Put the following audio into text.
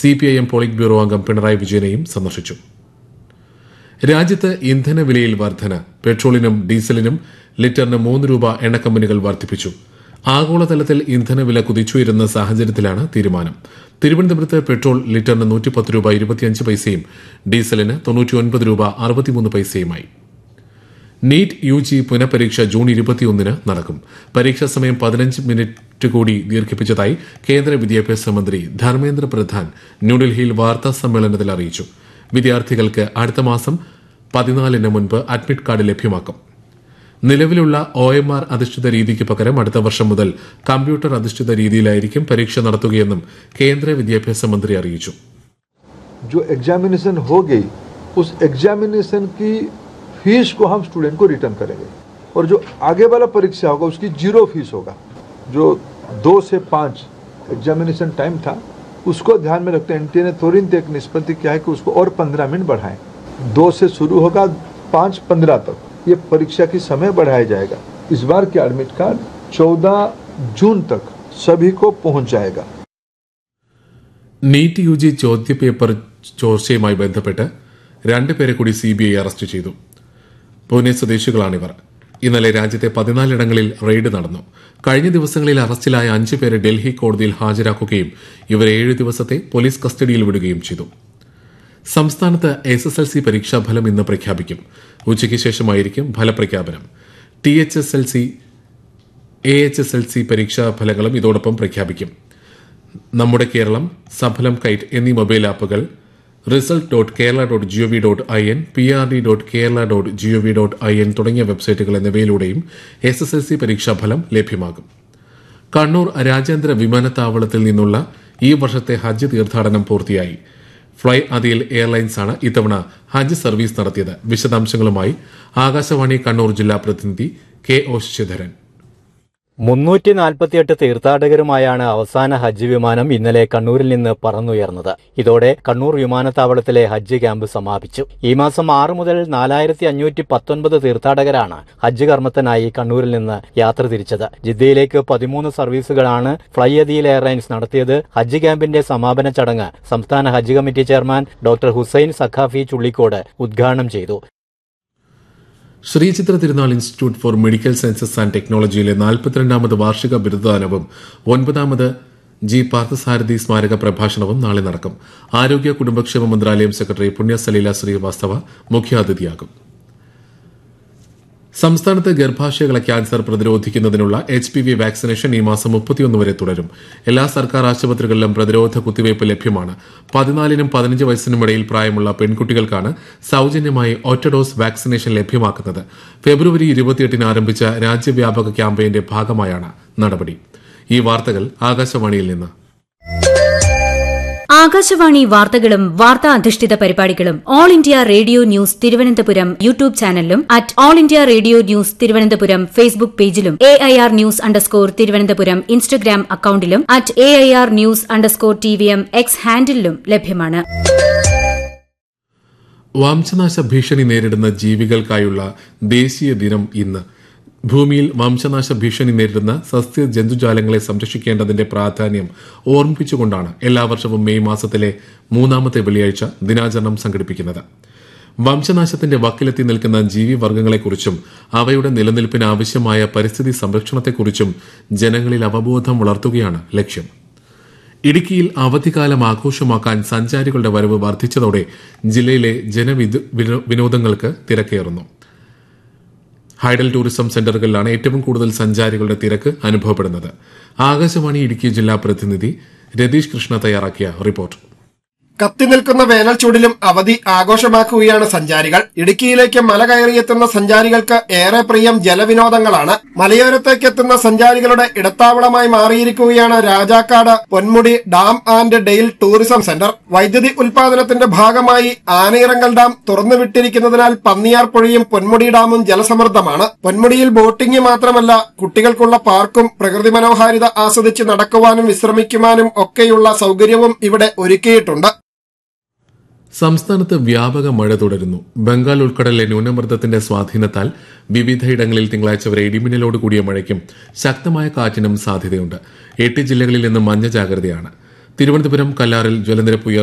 CPIM polit bureau അംഗം പിണറായി വിജയനെയും സന്ദർശിച്ചു രാജ്യത്ത് ഇന്ധന വിലയിൽ വർധന പെട്രോളിനും ഡീസലിനും ലിറ്ററിന് മൂന്ന് രൂപ എണ്ണക്കമ്പനികൾ വർദ്ധിപ്പിച്ചു ആഗോളതലത്തിൽ ഇന്ധനവില കുതിച്ചുയരുന്ന സാഹചര്യത്തിലാണ് തീരുമാനം തിരുവനന്തപുരത്ത് പെട്രോൾ ലിറ്ററിന് നൂറ്റിപ്പത്ത് രൂപ ഇരുപത്തിയഞ്ച് പൈസയും ഡീസലിന് തൊണ്ണൂറ്റിയൊൻപത് രൂപ അറുപത്തിമൂന്ന് പൈസയുമായി നീറ്റ് യു ജി പുനഃപരീക്ഷ ജൂൺ ഇരുപത്തിയൊന്നിന് നടക്കും പരീക്ഷാ സമയം പതിനഞ്ച് മിനിറ്റ് കൂടി ദീർഘിപ്പിച്ചതായി കേന്ദ്ര വിദ്യാഭ്യാസ മന്ത്രി ധർമ്മേന്ദ്ര പ്രധാൻ ന്യൂഡൽഹിയിൽ വാർത്താ സമ്മേളനത്തിൽ അറിയിച്ചു വിദ്യാർത്ഥികൾക്ക് അടുത്ത മാസം പതിനാലിന് മുൻപ് അഡ്മിറ്റ് കാർഡ് ലഭ്യമാക്കും നിലവിലുള്ള ഒ എം ആർ അധിഷ്ഠിത രീതിക്ക് പകരം അടുത്ത വർഷം മുതൽ കമ്പ്യൂട്ടർ അധിഷ്ഠിത രീതിയിലായിരിക്കും പരീക്ഷ നടത്തുകയെന്നും കേന്ദ്ര വിദ്യാഭ്യാസ മന്ത്രി അറിയിച്ചു जो एग्जामिनेशन हो गई उस एग्जामिनेशन की फीस को हम स्टूडेंट को रिटर्न करेंगे और जो आगे वाला परीक्षा होगा उसकी जीरो फीस होगा जो दो से पाँच एग्जामिनेशन टाइम था उसको ध्यान में रखते एनटीए ने तुरंत एक निष्पत्ति किया है कि उसको और पंद्रह मिनट बढ़ाएं दो से शुरू होगा पाँच पंद्रह तक ये परीक्षा की समय बढ़ाया जाएगा इस बार के एडमिट कार्ड चौदह जून तक सभी को पहुंच जाएगा നീറ്റ് യു ജി ചോദ്യപേപ്പർ ചോർച്ചയുമായി ബന്ധപ്പെട്ട് രണ്ടുപേരെ കൂടി സിബിഐ അറസ്റ്റ് ചെയ്തു പൂനെ സ്വദേശികളാണിവർ ഇന്നലെ രാജ്യത്തെ പതിനാലിടങ്ങളിൽ റെയ്ഡ് നടന്നു കഴിഞ്ഞ ദിവസങ്ങളിൽ അറസ്റ്റിലായ അഞ്ചു പേരെ ഡൽഹി കോടതിയിൽ ഹാജരാക്കുകയും ഇവരെ ഏഴ് ദിവസത്തെ പോലീസ് കസ്റ്റഡിയിൽ വിടുകയും ചെയ്തു സംസ്ഥാനത്ത് എസ് എസ് എൽ സി പരീക്ഷാഫലം ഇന്ന് പ്രഖ്യാപിക്കും ഉച്ചയ്ക്ക് ശേഷമായിരിക്കും ഫലപ്രഖ്യാപനം T H S L C A H S L C പരീക്ഷാ ഫലങ്ങളും ഇതോടൊപ്പം പ്രഖ്യാപിക്കും നമ്മുടെ കേരളം സഫലം കൈറ്റ് എന്നീ മൊബൈൽ ആപ്പുകൾ result dot Kerala dot GOV dot I N P R D dot Kerala dot GOV dot I N തുടങ്ങിയ വെബ്സൈറ്റുകൾ എന്നിവയിലൂടെയും എസ് എസ് എൽ സി പരീക്ഷാഫലം ലഭ്യമാകും കണ്ണൂർ രാജ്യാന്തര വിമാനത്താവളത്തിൽ നിന്നുള്ള ഈ വർഷത്തെ ഹജ്ജ് തീർത്ഥാടനം പൂർത്തിയായി ഫ്ലൈ അതിൽ എയർലൈൻസാണ് ഇത്തവണ ഹജ്ജ് സർവീസ് നടത്തിയത് വിശദാംശങ്ങളുമായി ആകാശവാണി കണ്ണൂർ ജില്ലാ പ്രതിനിധി കെ ഒ ശശിധരൻ മുന്നൂറ്റി നാൽപ്പത്തിയെട്ട് തീർത്ഥാടകരുമായാണ് അവസാന ഹജ്ജ് വിമാനം ഇന്നലെ കണ്ണൂരിൽ നിന്ന് പറന്നുയർന്നത് ഇതോടെ കണ്ണൂർ വിമാനത്താവളത്തിലെ ഹജ്ജ് ക്യാമ്പ് സമാപിച്ചു ഈ മാസം ആറ് മുതൽ നാലായിരത്തി അഞ്ഞൂറ്റി പത്തൊൻപത് തീർത്ഥാടകരാണ് ഹജ്ജ് കർമ്മത്തിനായി കണ്ണൂരിൽ നിന്ന് യാത്ര തിരിച്ചത് ജിദ്ദയിലേക്ക് പതിമൂന്ന് സർവീസുകളാണ് ഫ്ലൈ അദീൽ എയർലൈൻസ് നടത്തിയത് ഹജ്ജ് ക്യാമ്പിന്റെ സമാപന ചടങ്ങ് സംസ്ഥാന Hajj committee chairman doctor Hussain Saqafi Chullikode ഉദ്ഘാടനം ചെയ്തു Sree Chitra Thirunal Institute for Medical Sciences and ടെക്നോളജിയിലെ നാൽപ്പത്തിരണ്ടാമത് വാർഷിക ബിരുദദാനവും ഒൻപതാമത് ജി പാർത്ഥസാരഥി സ്മാരക പ്രഭാഷണവും നാളെ നടക്കും ആരോഗ്യ കുടുംബക്ഷേമ മന്ത്രാലയം സെക്രട്ടറി പുണ്യ സലീല ശ്രീവാസ്തവ മുഖ്യാതിഥിയാകും സംസ്ഥാനത്ത് ഗർഭാശയകളെ ക്യാൻസർ പ്രതിരോധിക്കുന്നതിനുള്ള എച്ച് പി വി വാക്സിനേഷൻ ഈ മാസം മുപ്പത്തിയൊന്ന് വരെ തുടരും എല്ലാ സർക്കാർ ആശുപത്രികളിലും പ്രതിരോധ കുത്തിവയ്പ് ലഭ്യമാണ് പതിനാലിനും പതിനഞ്ച് വയസ്സിനും ഇടയിൽ പ്രായമുള്ള പെൺകുട്ടികൾക്കാണ് സൌജന്യമായി ഒറ്റ ഡോസ് വാക്സിനേഷൻ ലഭ്യമാക്കുന്നത് ഫെബ്രുവരി ഇരുപത്തിയെട്ടിന് ആരംഭിച്ച രാജ്യവ്യാപക ക്യാമ്പയിന്റെ ഭാഗമായാണ് നടപടി ഈ വാർത്തകൾ ആകാശവാണിയിൽ നിന്ന് ആകാശവാണി വാർത്തകളും വാർത്താ അധിഷ്ഠിത പരിപാടികളും All India Radio news Thiruvananthapuram YouTube ചാനലിലും at All India Radio news Thiruvananthapuram Facebook പേജിലും A I R news underscore Thiruvananthapuram Instagram അക്കൌണ്ടിലും at A I R news underscore T V M X ഹാൻഡിലും ലഭ്യമാണ് വംശനാശ ഭീഷണി നേരിടുന്ന ജീവികൾക്കായുള്ള ദേശീയ ദിനം ഇന്ന് ഭൂമിയിൽ വംശനാശ ഭീഷണി നേരിടുന്ന സസ്യ ജന്തുജാലങ്ങളെ സംരക്ഷിക്കേണ്ടതിന്റെ പ്രാധാന്യം ഓർമ്മിപ്പിച്ചുകൊണ്ടാണ് എല്ലാ വർഷവും മെയ് മാസത്തിലെ മൂന്നാമത്തെ വെള്ളിയാഴ്ച ദിനാചരണം സംഘടിപ്പിക്കുന്നത് വംശനാശത്തിന്റെ വക്കിലെത്തി നിൽക്കുന്ന ജീവിവർഗങ്ങളെക്കുറിച്ചും അവയുടെ നിലനിൽപ്പിന് ആവശ്യമായ പരിസ്ഥിതി സംരക്ഷണത്തെക്കുറിച്ചും ജനങ്ങളിൽ അവബോധം വളർത്തുകയാണ് ലക്ഷ്യം ഇടുക്കിയിൽ അവധിക്കാലം ആഘോഷമാക്കാൻ സഞ്ചാരികളുടെ വരവ് വർദ്ധിച്ചതോടെ ജില്ലയിലെ ജനവിനോദങ്ങൾക്ക് തിരക്കേറുന്നു ഹൈഡൽ ടൂറിസം സെന്ററുകളിലാണ് ഏറ്റവും കൂടുതൽ സഞ്ചാരികളുടെ തിരക്ക് അനുഭവപ്പെടുന്നത് ആകാശവാണി ഇടുക്കി ജില്ലാ പ്രതിനിധി രതീഷ് കൃഷ്ണ തയ്യാറാക്കിയ റിപ്പോർട്ട് കത്തിനിൽക്കുന്ന വേനൽ ചൂടിലും അവധി ആഘോഷമാക്കുകയാണ് സഞ്ചാരികൾ ഇടുക്കിയിലേക്ക് മല കയറിയെത്തുന്ന സഞ്ചാരികൾക്ക് ഏറെ പ്രിയം ജലവിനോദങ്ങളാണ് മലയോരത്തേക്ക് എത്തുന്ന സഞ്ചാരികളുടെ ഇടത്താവളമായി മാറിയിരിക്കുകയാണ് Rajakkad Ponmudi dam and dale tourism centre വൈദ്യുതി ഉൽപാദനത്തിന്റെ ഭാഗമായി ആനയിറങ്കൽ ഡാം തുറന്നുവിട്ടിരിക്കുന്നതിനാൽ പന്നിയാർ പുഴയും പൊന്മുടി ഡാമും ജലസമൃദ്ധമാണ് പൊന്മുടിയിൽ ബോട്ടിംഗ് മാത്രമല്ല കുട്ടികൾക്കുള്ള പാർക്കും പ്രകൃതി മനോഹാരിത ആസ്വദിച്ച് നടക്കുവാനും വിശ്രമിക്കുവാനും ഒക്കെയുള്ള സൗകര്യവും ഇവിടെ ഒരുക്കിയിട്ടുണ്ട് സംസ്ഥാനത്ത് വ്യാപക മഴ തുടരുന്നു ബംഗാൾ ഉൾക്കടലിലെ ന്യൂനമർദ്ദത്തിന്റെ സ്വാധീനത്താൽ വിവിധയിടങ്ങളിൽ തിങ്കളാഴ്ച വരെ ഇടിമിന്നലോട് കൂടിയ മഴയ്ക്കും ശക്തമായ കാറ്റിനും സാധ്യതയുണ്ട് എട്ട് ജില്ലകളിൽ നിന്ന് മഞ്ഞ ജാഗ്രതയാണ് തിരുവനന്തപുരം കല്ലാറിൽ ജലനിരപ്പ് ഉയർന്നു